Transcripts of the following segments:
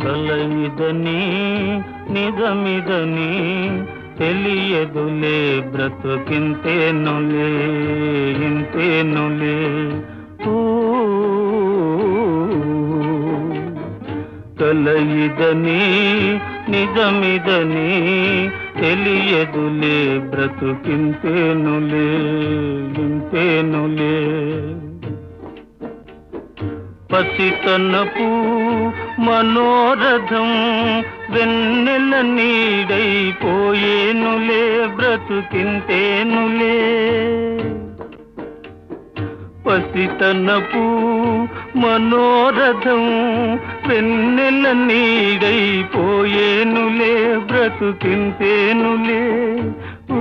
కలయిదని నిజమిదని తెలియదులే బ్రతుకింతేనులే ఇంతేనులే ఊ కలయిదని నిజమిదని తెలియదులే బ్రతుకింతేనులే ఇంతేనులే పసితనపు మనోరథం వెన్నెల నీడైపోయేనులే బ్రతుకింతేనులే పసితనపు మనోరథం వెన్నెల నీడైపోయేనులే బ్రతుకింతేనులే ఊ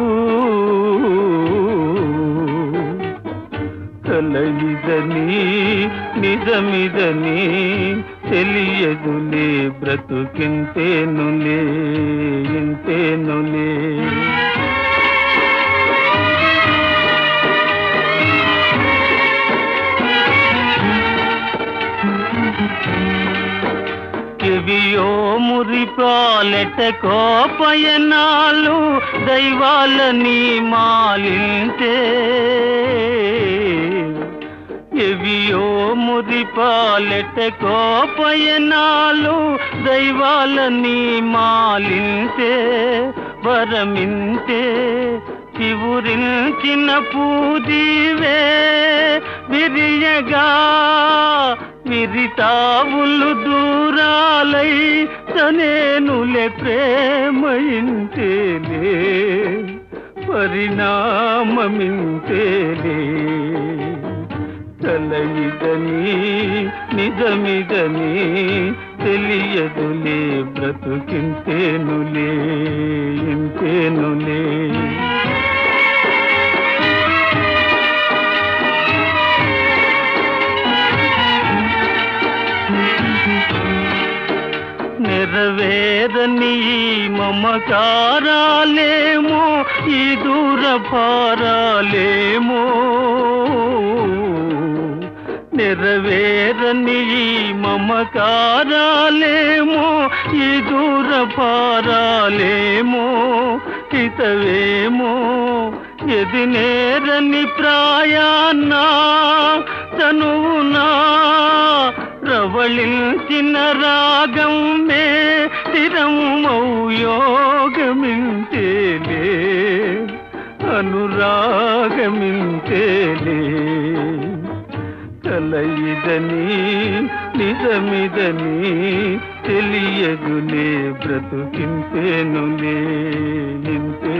కలయిదని నిజమిదని తెలియదులే బ్రతుకింతేనులే ఇంతేనులే ఇవియో మురిపాలెట కోపయనాలు దైవాలని మాలింతే ఎవియో మురిపాలెట కోపయనాలు దైవాలని మాలింతే వరమింతే చివురించిన పూజీవే విరియగా విరితావులు దూరాలై తనేనులే ప్రేమయింతేలే పరిణామమింతేలే కలయిదని నిజమిదని తెలియదులే బ్రతుకింతేనులే ఇంతేనులే నెరవేరని ఈ మమకారాలేమో ఈ దూర భారాలేమో నెరవేరని ఈ మమకారాలేమో ఈ దూర భారాలేమో హితవేమో ఎది నేరని ప్రాయాన్నా తనువునా ప్రవళించిన రాగం మే స్థిరమౌ యోగమింతేలే అనురాగమింతేలే కలయిదని నిజమిదని తెలియదులే బ్రతుకింతేనులే ఇంతే